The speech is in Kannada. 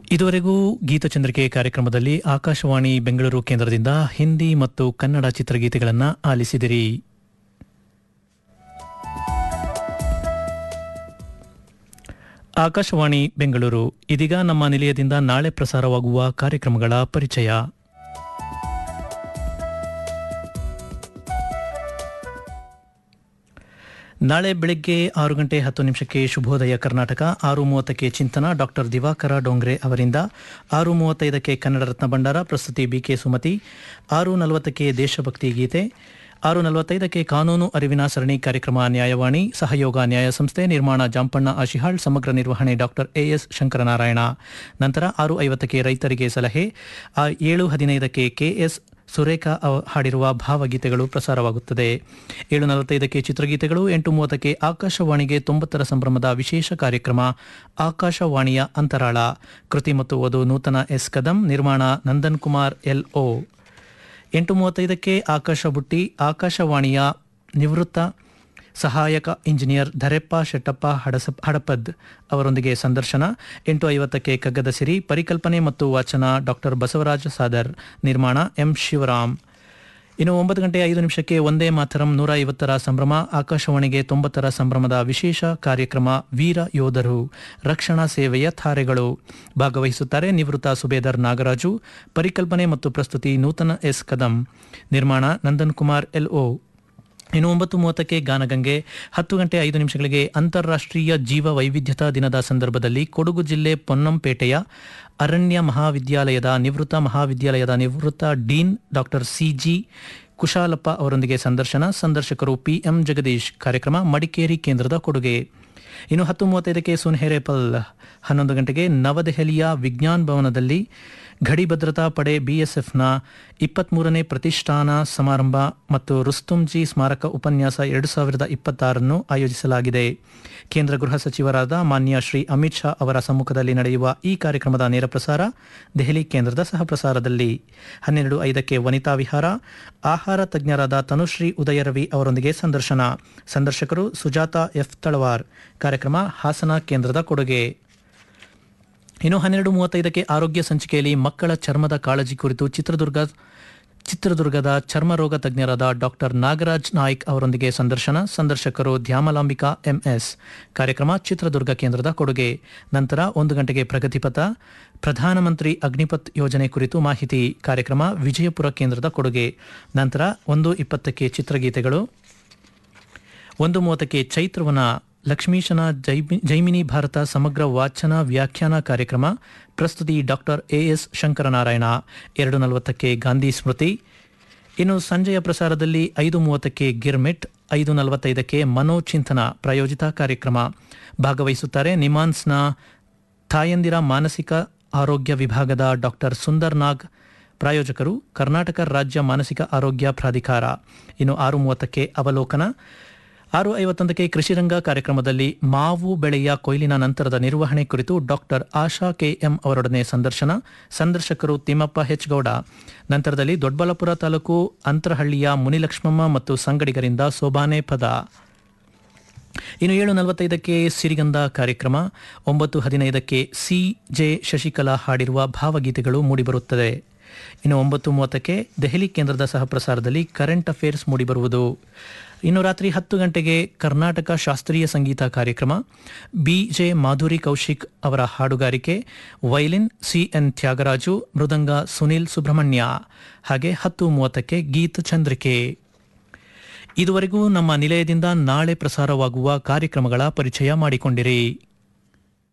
ಇದುವರೆಗೂ ಗೀತಚಂದ್ರಿಕೆ ಕಾರ್ಯಕ್ರಮದಲ್ಲಿ ಆಕಾಶವಾಣಿ ಬೆಂಗಳೂರು ಕೇಂದ್ರದಿಂದ ಹಿಂದಿ ಮತ್ತು ಕನ್ನಡ ಚಿತ್ರಗೀತೆಗಳನ್ನು ಆಲಿಸಿದಿರಿ ಆಕಾಶವಾಣಿ ಬೆಂಗಳೂರು ಇದೀಗ ನಮ್ಮ ನಿಲಯದಿಂದ ನಾಳೆ ಪ್ರಸಾರವಾಗುವ ಕಾರ್ಯಕ್ರಮಗಳ ಪರಿಚಯ ನಾಳೆ ಬೆಳಗ್ಗೆ ಆರು ಗಂಟೆ ಹತ್ತು ನಿಮಿಷಕ್ಕೆ ಶುಭೋದಯ ಕರ್ನಾಟಕ ಆರು ಮೂವತ್ತಕ್ಕೆ ಚಿಂತನ ಡಾಕ್ಟರ್ ದಿವಾಕರ ಡೋಂಗ್ರೆ ಅವರಿಂದ ಆರು ಮೂವತ್ತೈದಕ್ಕೆ ಕನ್ನಡ ರತ್ನ ಭಂಡಾರ ಪ್ರಸ್ತುತಿ ಬಿಕೆ ಸುಮತಿ ಆರು ನಲವತ್ತಕ್ಕೆ ದೇಶಭಕ್ತಿ ಗೀತೆ ಆರು ನಲವತ್ತೈದಕ್ಕೆ ಕಾನೂನು ಅರಿವಿನ ಸರಣಿ ಕಾರ್ಯಕ್ರಮ ನ್ಯಾಯವಾಣಿ ಸಹಯೋಗ ನ್ಯಾಯ ಸಂಸ್ಥೆ ನಿರ್ಮಾಣ ಜಾಂಪಣ್ಣ ಆಶಿಹಾಳ್ ಸಮಗ್ರ ನಿರ್ವಹಣೆ ಡಾಕ್ಟರ್ ಎಎಸ್ ಶಂಕರನಾರಾಯಣ ನಂತರ ಆರು ಐವತ್ತಕ್ಕೆ ರೈತರಿಗೆ ಸಲಹೆ ಆ ಏಳು ಹದಿನೈದಕ್ಕೆ ಕೆಎಸ್ ಸುರೇಖಾ ಅವ ಹಾಡಿರುವ ಭಾವಗೀತೆಗಳು ಪ್ರಸಾರವಾಗುತ್ತದೆ ಏಳು ನಲವತ್ತೈದಕ್ಕೆ ಚಿತ್ರಗೀತೆಗಳು ಎಂಟು ಮೂವತ್ತಕ್ಕೆ ಆಕಾಶವಾಣಿಗೆ ತೊಂಬತ್ತರ ಸಂಭ್ರಮದ ವಿಶೇಷ ಕಾರ್ಯಕ್ರಮ ಆಕಾಶವಾಣಿಯ ಅಂತರಾಳ ಕೃತಿ ಮತ್ತು ಓದು ನೂತನ ಎಸ್ ಕದಂ ನಿರ್ಮಾಣ ನಂದನ್ ಕುಮಾರ್ ಎಲ್ ಓ ಎಂಟು ಮೂವತ್ತೈದಕ್ಕೆ ಆಕಾಶ ಬುಟ್ಟಿ ಆಕಾಶವಾಣಿಯ ನಿವೃತ್ತ ಸಹಾಯಕ ಇಂಜಿನಿಯರ್ ಧರೆಪ್ಪ ಶೆಟ್ಟಪ್ಪ ಹಡಸ ಹಡಪದ್ ಅವರೊಂದಿಗೆ ಸಂದರ್ಶನ ಎಂಟು ಐವತ್ತಕ್ಕೆ ಕಗ್ಗದ ಸಿರಿ ಪರಿಕಲ್ಪನೆ ಮತ್ತು ವಾಚನ ಡಾಕ್ಟರ್ ಬಸವರಾಜ ಸಾದರ್ ನಿರ್ಮಾಣ ಎಂ ಶಿವರಾಮ್ ಇನ್ನು ಒಂಬತ್ತು ಗಂಟೆ ಐದು ನಿಮಿಷಕ್ಕೆ ಒಂದೇ ಮಾತರಂ ನೂರ ಐವತ್ತರ ಸಂಭ್ರಮ ಆಕಾಶವಾಣಿಗೆ ತೊಂಬತ್ತರ ಸಂಭ್ರಮದ ವಿಶೇಷ ಕಾರ್ಯಕ್ರಮ ವೀರ ಯೋಧರು ರಕ್ಷಣಾ ಸೇವೆಯ ಥಾರೆಗಳು ಭಾಗವಹಿಸುತ್ತಾರೆ ನಿವೃತ್ತ ಸುಬೇದರ್ ನಾಗರಾಜು ಪರಿಕಲ್ಪನೆ ಮತ್ತು ಪ್ರಸ್ತುತಿ ನೂತನ ಎಸ್ ಕದಂ ನಿರ್ಮಾಣ ನಂದನ್ ಕುಮಾರ್ ಎಲ್ಒ ಇನ್ನು ಒಂಬತ್ತು ಮೂವತ್ತಕ್ಕೆ ಗಾನಗಂಗೆ ಹತ್ತು ಗಂಟೆ ಐದು ನಿಮಿಷಗಳಿಗೆ ಅಂತಾರಾಷ್ಟ್ರೀಯ ಜೀವ ವೈವಿಧ್ಯತಾ ದಿನದ ಸಂದರ್ಭದಲ್ಲಿ ಕೊಡಗು ಜಿಲ್ಲೆ ಪೊನ್ನಂಪೇಟೆಯ ಅರಣ್ಯ ಮಹಾವಿದ್ಯಾಲಯದ ನಿವೃತ್ತ ಮಹಾವಿದ್ಯಾಲಯದ ನಿವೃತ್ತ ಡೀನ್ ಡಾಕ್ಟರ್ ಸಿಜಿ ಕುಶಾಲಪ್ಪ ಅವರೊಂದಿಗೆ ಸಂದರ್ಶನ ಸಂದರ್ಶಕರು ಪಿಎಂ ಜಗದೀಶ್ ಕಾರ್ಯಕ್ರಮ ಮಡಿಕೇರಿ ಕೇಂದ್ರದ ಕೊಡುಗೆ ಇನ್ನು ಹತ್ತು ಮೂವತ್ತೈದಕ್ಕೆ ಸುನ್ಹೆರೇಪಲ್ ಹನ್ನೊಂದು ಗಂಟೆಗೆ ನವದೆಹಲಿಯ ವಿಜ್ಞಾನ್ ಭವನದಲ್ಲಿ ಗಡಿ ಭದ್ರತಾ ಪಡೆ ಬಿಎಸ್ಎಫ್ನ ಇಪ್ಪತ್ಮೂರನೇ ಪ್ರತಿಷ್ಠಾನ ಸಮಾರಂಭ ಮತ್ತು ರುಸ್ತುಂಜಿ ಸ್ಮಾರಕ ಉಪನ್ಯಾಸ ಎರಡು ಸಾವಿರದ ಇಪ್ಪತ್ತಾರನ್ನು ಆಯೋಜಿಸಲಾಗಿದೆ ಕೇಂದ್ರ ಗೃಹ ಸಚಿವರಾದ ಮಾನ್ಯ ಶ್ರೀ ಅಮಿತ್ ಶಾ ಅವರ ಸಮ್ಮುಖದಲ್ಲಿ ನಡೆಯುವ ಈ ಕಾರ್ಯಕ್ರಮದ ನೇರ ಪ್ರಸಾರ ದೆಹಲಿ ಕೇಂದ್ರದ ಸಹಪ್ರಸಾರದಲ್ಲಿ ಹನ್ನೆರಡು ಐದಕ್ಕೆ ವನಿತಾ ವಿಹಾರ ಆಹಾರ ತಜ್ಞರಾದ ತನುಶ್ರೀ ಉದಯರವಿ ಅವರೊಂದಿಗೆ ಸಂದರ್ಶನ ಸಂದರ್ಶಕರು ಸುಜಾತ ಎಫ್ ತಳವಾರ್ ಕಾರ್ಯಕ್ರಮ ಹಾಸನ ಕೇಂದ್ರದ ಕೊಡುಗೆ ಇನ್ನು ಹನ್ನೆರಡು ಮೂವತ್ತೈದಕ್ಕೆ ಆರೋಗ್ಯ ಸಂಚಿಕೆಯಲ್ಲಿ ಮಕ್ಕಳ ಚರ್ಮದ ಕಾಳಜಿ ಕುರಿತು ಚಿತ್ರದುರ್ಗ ಚಿತ್ರದುರ್ಗದ ಚರ್ಮರೋಗ ತಜ್ಞರಾದ ಡಾಕ್ಟರ್ ನಾಗರಾಜ್ ನಾಯ್ಕ್ ಅವರೊಂದಿಗೆ ಸಂದರ್ಶನ ಸಂದರ್ಶಕರು ಧ್ಯಾಮಲಾಂಬಿಕಾ ಎಂಎಸ್ ಕಾರ್ಯಕ್ರಮ ಚಿತ್ರದುರ್ಗ ಕೇಂದ್ರದ ಕೊಡುಗೆ ನಂತರ ಒಂದು ಗಂಟೆಗೆ ಪ್ರಗತಿಪಥ ಪ್ರಧಾನಮಂತ್ರಿ ಅಗ್ನಿಪಥ್ ಯೋಜನೆ ಕುರಿತು ಮಾಹಿತಿ ಕಾರ್ಯಕ್ರಮ ವಿಜಯಪುರ ಕೇಂದ್ರದ ಕೊಡುಗೆ ನಂತರ ಒಂದು ಇಪ್ಪತ್ತಕ್ಕೆ ಚಿತ್ರಗೀತೆಗಳು ಒಂದು ಮೂವತ್ತಕ್ಕೆ ಚೈತ್ರವನ ಲಕ್ಷ್ಮೀಶನ ಜೈಮಿ ಜೈಮಿನಿ ಭಾರತ ಸಮಗ್ರ ವಾಚನ ವ್ಯಾಖ್ಯಾನ ಕಾರ್ಯಕ್ರಮ ಪ್ರಸ್ತುತಿ ಡಾಕ್ಟರ್ ಎಎಸ್ ಶಂಕರನಾರಾಯಣ ಎರಡು ನಲವತ್ತಕ್ಕೆ ಗಾಂಧಿ ಸ್ಮೃತಿ ಇನ್ನು ಸಂಜೆಯ ಪ್ರಸಾರದಲ್ಲಿ ಐದು ಮೂವತ್ತಕ್ಕೆ ಗಿರ್ಮಿಟ್ ಐದು ನಲವತ್ತೈದಕ್ಕೆ ಮನೋಚಿಂತನ ಪ್ರಾಯೋಜಿತ ಕಾರ್ಯಕ್ರಮ ಭಾಗವಹಿಸುತ್ತಾರೆ ನಿಮಾನ್ಸ್ನ ತಾಯಂದಿರ ಮಾನಸಿಕ ಆರೋಗ್ಯ ವಿಭಾಗದ ಡಾಕ್ಟರ್ ಸುಂದರ್ ನಾಗ್ ಪ್ರಾಯೋಜಕರು ಕರ್ನಾಟಕ ರಾಜ್ಯ ಮಾನಸಿಕ ಆರೋಗ್ಯ ಪ್ರಾಧಿಕಾರ ಇನ್ನು ಆರು ಮೂವತ್ತಕ್ಕೆ ಅವಲೋಕನ ಆರು ಐವತ್ತೊಂದಕ್ಕೆ ಕೃಷಿರಂಗ ಕಾರ್ಯಕ್ರಮದಲ್ಲಿ ಮಾವು ಬೆಳೆಯ ಕೊಯ್ಲಿನ ನಂತರದ ನಿರ್ವಹಣೆ ಕುರಿತು ಡಾಕ್ಟರ್ ಆಶಾ ಕೆಎಂ ಅವರೊಡನೆ ಸಂದರ್ಶನ ಸಂದರ್ಶಕರು ತಿಮ್ಮಪ್ಪ ಹೆಚ್ಗೌಡ ನಂತರದಲ್ಲಿ ದೊಡ್ಡಬಳ್ಳಾಪುರ ತಾಲೂಕು ಅಂತರಹಳ್ಳಿಯ ಮುನಿಲಕ್ಷ್ಮಮ್ಮ ಮತ್ತು ಸಂಗಡಿಗರಿಂದ ಸೋಬಾನೆ ಪದ ಇನ್ನು ಏಳು ನಲವತ್ತೈದಕ್ಕೆ ಸಿರಿಗಂಧ ಕಾರ್ಯಕ್ರಮ ಒಂಬತ್ತು ಹದಿನೈದಕ್ಕೆ ಸಿ ಜೆ ಶಶಿಕಲಾ ಹಾಡಿರುವ ಭಾವಗೀತೆಗಳು ಮೂಡಿಬರುತ್ತದೆ ಇನ್ನು ಒಂಬತ್ತು ಮೂವತ್ತಕ್ಕೆ ದೆಹಲಿ ಕೇಂದ್ರದ ಸಹಪ್ರಸಾರದಲ್ಲಿ ಕರೆಂಟ್ ಅಫೇರ್ಸ್ ಮೂಡಿಬರುವುದು ಇನ್ನು ರಾತ್ರಿ ಹತ್ತು ಗಂಟೆಗೆ ಕರ್ನಾಟಕ ಶಾಸ್ತ್ರೀಯ ಸಂಗೀತ ಕಾರ್ಯಕ್ರಮ ಬಿ ಜೆ ಮಾಧುರಿ ಕೌಶಿಕ್ ಅವರ ಹಾಡುಗಾರಿಕೆ ವೈಲಿನ್ ಸಿ ಎನ್ ತ್ಯಾಗರಾಜು ಮೃದಂಗ ಸುನಿಲ್ ಸುಬ್ರಹ್ಮಣ್ಯ ಹಾಗೆ ಹತ್ತು ಮೂವತ್ತಕ್ಕೆ ಗೀತ ಚಂದ್ರಿಕೆ ಇದುವರೆಗೂ ನಮ್ಮ ನಿಲಯದಿಂದ ನಾಳೆ ಪ್ರಸಾರವಾಗುವ ಕಾರ್ಯಕ್ರಮಗಳ ಪರಿಚಯ ಮಾಡಿಕೊಂಡಿರಿ